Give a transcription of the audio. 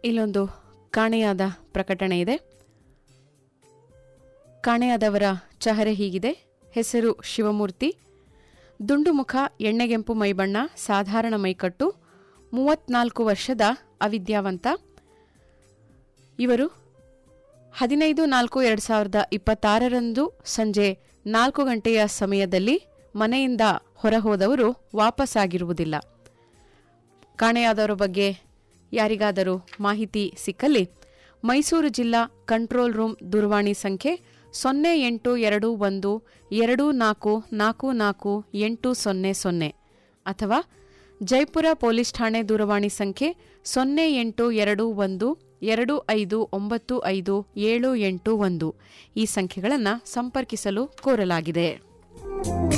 ಇಲ್ಲೊಂದು ಕಾಣೆಯಾದ ಪ್ರಕಟಣೆ ಇದೆ ಕಾಣೆಯಾದವರ ಚಹರೆ ಹೀಗಿದೆ ಹೆಸರು ಶಿವಮೂರ್ತಿ ದುಂಡು ಮುಖ ಎಣ್ಣೆಗೆಂಪು ಮೈಬಣ್ಣ ಸಾಧಾರಣ ಮೈಕಟ್ಟು ಮೂವತ್ನಾಲ್ಕು ವರ್ಷದ ಅವಿದ್ಯಾವಂತ ಇವರು ಹದಿನೈದು ನಾಲ್ಕು ಎರಡು ಸಾವಿರದ ಇಪ್ಪತ್ತಾರರಂದು ಸಂಜೆ ನಾಲ್ಕು ಗಂಟೆಯ ಸಮಯದಲ್ಲಿ ಮನೆಯಿಂದ ಹೊರಹೋದವರು ವಾಪಸ್ಸಾಗಿರುವುದಿಲ್ಲ ಕಾಣೆಯಾದವರ ಬಗ್ಗೆ ಯಾರಿಗಾದರೂ ಮಾಹಿತಿ ಸಿಕ್ಕಲ್ಲಿ ಮೈಸೂರು ಜಿಲ್ಲಾ ಕಂಟ್ರೋಲ್ ರೂಮ್ ದೂರವಾಣಿ ಸಂಖ್ಯೆ ಸೊನ್ನೆ ಎಂಟು ಎರಡು ಒಂದು ಎರಡು ನಾಲ್ಕು ನಾಲ್ಕು ನಾಲ್ಕು ಎಂಟು ಸೊನ್ನೆ ಸೊನ್ನೆ ಅಥವಾ ಜೈಪುರ ಪೊಲೀಸ್ ಠಾಣೆ ದೂರವಾಣಿ ಸಂಖ್ಯೆ ಸೊನ್ನೆ ಎಂಟು ಎರಡು ಒಂದು ಎರಡು ಐದು ಒಂಬತ್ತು ಐದು ಏಳು ಎಂಟು ಒಂದು ಈ ಸಂಖ್ಯೆಗಳನ್ನು ಸಂಪರ್ಕಿಸಲು ಕೋರಲಾಗಿದೆ